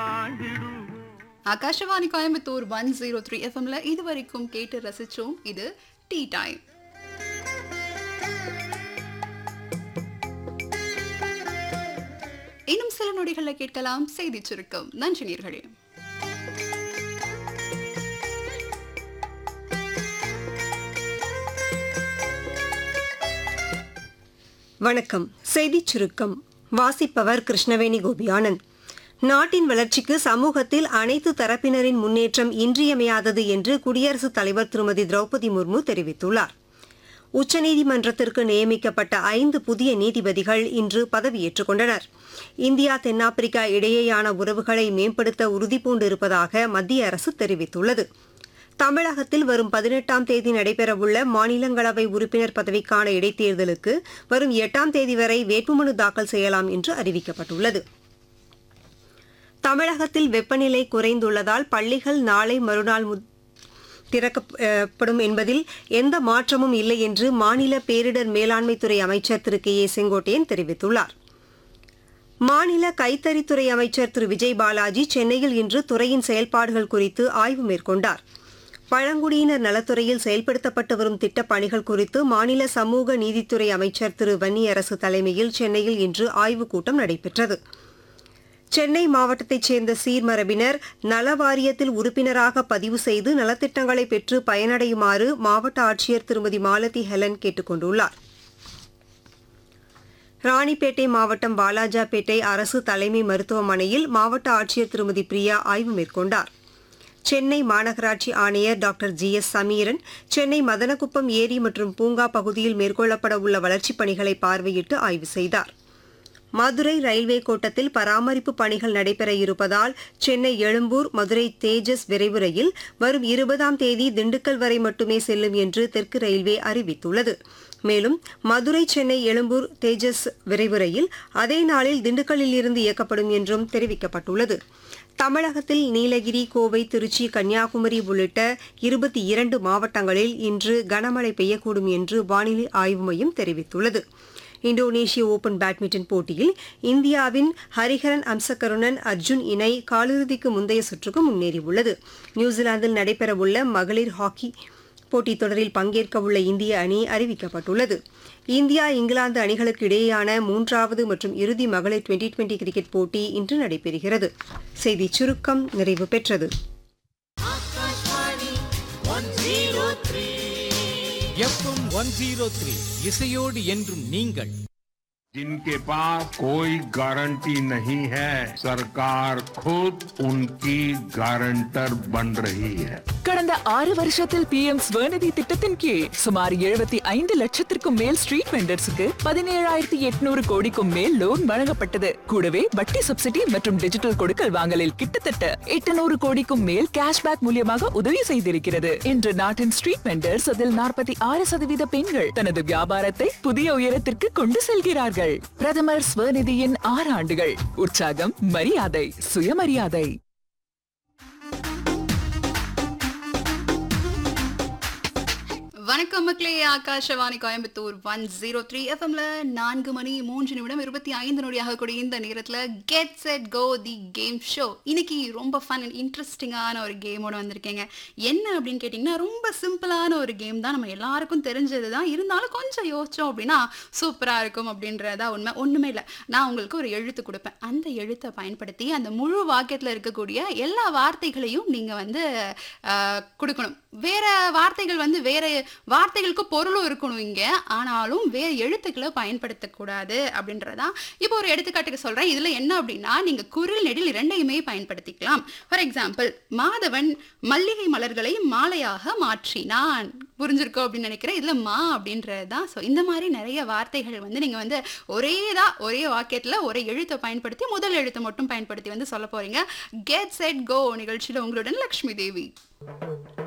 வாழ்ந்திடுவோம் Akashvani Coimbatore one zero three எஃப்எம்ல இது வரைக்கும் கேட்டு ரசிச்சோம் இது டீ டைம் இன்னும் சில நொடிகளில் கேட்கலாம் செய்தி சுருக்கம் நன்றி நேர்களே வணக்கம் செய்திச் சுருக்கம் வாசிப்பவர் கிருஷ்ணவேணி கோபியானந்த் நாட்டின் வளர்ச்சிக்கு சமூகத்தில் அனைத்து தரப்பினரின் முன்னேற்றம் இன்றியமையாதது என்று குடியரசுத் தலைவர் திருமதி திரௌபதி முர்மு தெரிவித்துள்ளார் உச்சநீதிமன்றத்திற்கு நியமிக்கப்பட்ட ஐந்து புதிய நீதிபதிகள் இன்று பதவியேற்றுக் கொண்டனர் இந்தியா தென்னாப்பிரிக்கா இடையேயான உறவுகளை மேம்படுத்த உறுதிபூண்டிருப்பதாக மத்திய அரசு தெரிவித்துள்ளது தமிழகத்தில் வரும் பதினெட்டாம் தேதி நடைபெறவுள்ள மாநிலங்களவை உறுப்பினர் பதவிக்கான இடைத்தேர்தலுக்கு வரும் எட்டாம் தேதி வரை வேட்புமனு தாக்கல் செய்யலாம் என்று அறிவிக்கப்பட்டுள்ளது தமிழகத்தில் வெப்பநிலை குறைந்துள்ளதால் பள்ளிகள் நாளை மறுநாள் மு- திறக்கப்படும் என்பதில் எந்த மாற்றமும் இல்லை என்று மாநில பேரிடர் மேலாண்மைத்துறை அமைச்சர் திரு கே ஏ செங்கோட்டையன் தெரிவித்துள்ளார் மாநில கைத்தறித்துறை அமைச்சர் திரு விஜய் பாலாஜி சென்னையில் இன்று துறையின் செயல்பாடுகள் குறித்து ஆய்வு மேற்கொண்டார் பழங்குடியினர் நலத்துறையில் செயல்படுத்தப்பட்டு வரும் திட்டப் பணிகள் குறித்து மாநில சமூக நீதித்துறை அமைச்சர் திரு வன்னியரசு தலைமையில் சென்னையில் இன்று ஆய்வுக் கூட்டம் நடைபெற்றது சென்னை மாவட்டத்தைச் சேர்ந்த சீர்மரபினர் நல வாரியத்தில் உறுப்பினராக பதிவு செய்து நலத்திட்டங்களை பெற்று பயனடையுமாறு மாவட்ட ஆட்சியர் திருமதி மாலதி ஹெலன் கேட்டுக் கொண்டுள்ளார் ராணிப்பேட்டை மாவட்டம் வாலாஜாபேட்டை அரசு தலைமை மருத்துவமனையில் மாவட்ட ஆட்சியர் திருமதி பிரியா ஆய்வு மேற்கொண்டார் சென்னை மாநகராட்சி ஆணையர் doctor G S Sameeran Chennai Madhanakuppam ஏரி மற்றும் பூங்கா பகுதியில் மேற்கொள்ளப்பட உள்ள வளர்ச்சிப் பணிகளை பார்வையிட்டு ஆய்வு செய்தார் மதுரை ரயில்வே கோட்டத்தில் பராமரிப்பு பணிகள் நடைபெற இருப்பதால் சென்னை எழும்பூர் மதுரை தேஜஸ் விரைவு ரயில் வரும் இருபதாம் தேதி திண்டுக்கல் வரை மட்டுமே செல்லும் என்று தெற்கு ரயில்வே அறிவித்துள்ளது மேலும் மதுரை சென்னை எழும்பூர் தேஜஸ் விரைவு ரயில் அதே நாளில் திண்டுக்கல்லில் இருந்து இயக்கப்படும் என்றும் தெரிவிக்கப்பட்டுள்ளது தமிழகத்தில் நீலகிரி கோவை திருச்சி கன்னியாகுமரி உள்ளிட்ட இருபத்தி இரண்டு மாவட்டங்களில் இன்று கனமழை பெய்யக்கூடும் என்று வானிலை ஆய்வு மையம் தெரிவித்துள்ளது இந்தோனேஷிய ஓபன் பேட்மிண்டன் போட்டியில் இந்தியாவின் ஹரிஹரன் அம்சகருணன் அர்ஜுன் இணை காலிறுதிக்கு முந்தைய சுற்றுக்கு முன்னேறியுள்ளது நியூசிலாந்தில் நடைபெறவுள்ள மகளிர் ஹாக்கி போட்டித் தொடரில் பங்கேற்கவுள்ள இந்திய அணி அறிவிக்கப்பட்டுள்ளது இந்தியா இங்கிலாந்து அணிகளுக்கு இடையேயான மூன்றாவது மற்றும் இறுதி மகளிர் டுவெண்டி டுவெண்டி கிரிக்கெட் போட்டி இன்று நடைபெறுகிறது செய்திச் சுருக்கம் நிறைவு பெற்றது எஃப்எம் ஒன் ஜீரோ த்ரீ இசையோடு என்றும் நீங்கள் जिनके पास कोई गारंटी नहीं है सरकार खुद उनकी गारंटर बन रही है கடந்த ஆறு வருஷத்தில் பி எம் ஸ்வநிதி திட்டத்தின் கீழ் சுமார் எழுபத்தி ஐந்து லட்சத்திற்கும் மேல் ஸ்ட்ரீட் வெண்டர்ஸுக்கு பதினேழாயிரத்தி எட்நூறு கோடிக்கும் மேல் லோன் வழங்கப்பட்டது கூடவே வட்டி சப்சிடி மற்றும் டிஜிட்டல் கொடுக்கல் வாங்கலில் கிட்டத்தட்ட எட்டுநூறு கோடிக்கும் மேல் கேஷ்பேக் மூலியமாக உதவி செய்திருக்கிறது இன்று நாட்டின் ஸ்ட்ரீட் வெண்டர்ஸ் அதில் நாற்பத்தி ஆறு சதவீத பெண்கள் தனது வியாபாரத்தை புதிய உயரத்திற்கு கொண்டு செல்கிறார்கள் பிரதமர் ஸ்வநிதியின் ஆறு ஆண்டுகள் உற்சாகம் மரியாதை சுயமரியாதை வணக்கம் மக்களே Akashvani Coimbatore one zero three எஃப்எம்ல நான்கு மணி மூன்று நிமிடம் இருபத்தி ஐந்து நொடியாக கூடிய இந்த நேரத்தில் get set go the game show இன்னைக்கு ரொம்ப ஃபன் அண்ட் இன்ட்ரெஸ்டிங்கான ஒரு கேமோட வந்திருக்கேங்க என்ன அப்படின்னு கேட்டிங்கன்னா ரொம்ப சிம்பிளான ஒரு கேம் தான் நம்ம எல்லாருக்கும் தெரிஞ்சது தான் இருந்தாலும் கொஞ்சம் யோசிச்சோம் அப்படின்னா சூப்பராக இருக்கும் அப்படின்றதா உண்மை ஒன்றுமே இல்லை நான் உங்களுக்கு ஒரு எழுத்து கொடுப்பேன் அந்த எழுத்தை பயன்படுத்தி அந்த முழு வாக்கியத்தில் இருக்கக்கூடிய எல்லா வார்த்தைகளையும் நீங்கள் வந்து ஆஹ், கொடுக்கணும் வேற வார்த்தைகள் வந்து வேற வார்த்தைகளுக்கு பொருளும் இருக்கணும் இங்க ஆனாலும் வேற எழுத்துக்களை பயன்படுத்தக்கூடாது அப்படின்றதான் இப்போ ஒரு எடுத்துக்காட்டுக்கு சொல்றேன் இதுல என்ன அப்படின்னா நீங்க குரில் நெடில் இரண்டையுமே பயன்படுத்திக்கலாம் ஃபார் எக்ஸாம்பிள் மாதவன் மல்லிகை மலர்களை மாலையாக மாற்றினான் புரிஞ்சிருக்கோம் அப்படின்னு நினைக்கிறேன் இதுல மா அப்படின்றது தான் ஸோ இந்த மாதிரி நிறைய வார்த்தைகள் வந்து நீங்க வந்து ஒரே தான் ஒரே வாக்கியத்துல ஒரே எழுத்தை பயன்படுத்தி முதல் எழுத்தை மட்டும் பயன்படுத்தி வந்து சொல்ல போறீங்க கெட் செட் கோ நிகழ்ச்சியில உங்களுடன் லக்ஷ்மி தேவி